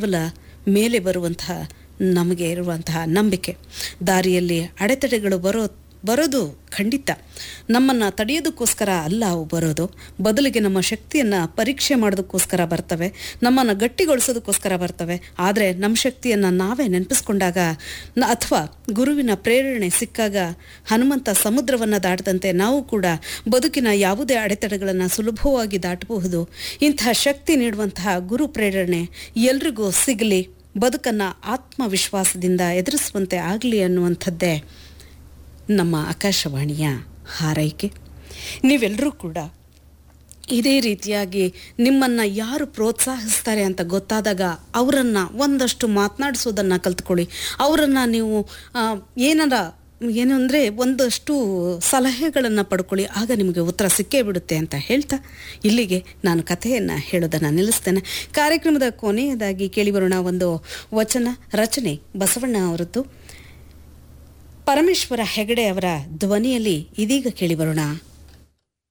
ಕೇವಲ ಮೇಲೆ ಬರುವಂತಹ ನಮಗೆ ಇರುವಂತಹ ನಂಬಿಕೆ ದಾರಿಯಲ್ಲಿ ಅಡೆತಡೆಗಳು ಬರೋ ಬರೋದು ಖಂಡಿತ ನಮ್ಮನ್ನು ತಡೆಯೋದಕ್ಕೋಸ್ಕರ ಅಲ್ಲ ಅವು ಬರೋದು ಬದಲಿಗೆ ನಮ್ಮ ಶಕ್ತಿಯನ್ನು ಪರೀಕ್ಷೆ ಮಾಡೋದಕ್ಕೋಸ್ಕರ ಬರ್ತವೆ ನಮ್ಮನ್ನು ಗಟ್ಟಿಗೊಳಿಸೋದಕ್ಕೋಸ್ಕರ ಬರ್ತವೆ ಆದರೆ ನಮ್ಮ ಶಕ್ತಿಯನ್ನು ನಾವೇ ನೆನಪಿಸ್ಕೊಂಡಾಗ ನ ಅಥವಾ ಗುರುವಿನ ಪ್ರೇರಣೆ ಸಿಕ್ಕಾಗ ಹನುಮಂತ ಸಮುದ್ರವನ್ನು ದಾಟದಂತೆ ನಾವು ಕೂಡ ಬದುಕಿನ ಯಾವುದೇ ಅಡೆತಡೆಗಳನ್ನು ಸುಲಭವಾಗಿ ದಾಟಬಹುದು ಇಂತಹ ಶಕ್ತಿ ನೀಡುವಂತಹ ಗುರು ಪ್ರೇರಣೆ ಎಲ್ರಿಗೂ ಸಿಗಲಿ ಬದುಕನ್ನು ಆತ್ಮವಿಶ್ವಾಸದಿಂದ ಎದುರಿಸುವಂತೆ ಆಗಲಿ ಅನ್ನುವಂಥದ್ದೇ ನಮ್ಮ ಆಕಾಶವಾಣಿಯ ಹಾರೈಕೆ ನೀವೆಲ್ಲರೂ ಕೂಡ ಇದೇ ರೀತಿಯಾಗಿ ನಿಮ್ಮನ್ನು ಯಾರು ಪ್ರೋತ್ಸಾಹಿಸ್ತಾರೆ ಅಂತ ಗೊತ್ತಾದಾಗ ಅವರನ್ನು ಒಂದಷ್ಟು ಮಾತನಾಡಿಸೋದನ್ನು ಕಲ್ತ್ಕೊಳ್ಳಿ ಅವರನ್ನು ನೀವು ಆ, ಏನಾರ ಏನು ಅಂದರೆ ಒಂದಷ್ಟು ಸಲಹೆಗಳನ್ನು ಪಡ್ಕೊಳ್ಳಿ ಆಗ ನಿಮಗೆ ಉತ್ತರ ಸಿಕ್ಕೇ ಬಿಡುತ್ತೆ ಅಂತ ಹೇಳ್ತಾ ಇಲ್ಲಿಗೆ ನಾನು ಕಥೆಯನ್ನು ಹೇಳೋದನ್ನು ನಿಲ್ಲಿಸ್ತೇನೆ ಕಾರ್ಯಕ್ರಮದ ಕೊನೆಯದಾಗಿ ಕೇಳಿಬರೋಣ ಒಂದು ವಚನ ರಚನೆ ಬಸವಣ್ಣ ಅವರದ್ದು ಪರಮೇಶ್ವರ ಹೆಗಡೆ ಅವರ ಧ್ವನಿಯಲ್ಲಿ ಇದೀಗ ಕೇಳಿಬರೋಣ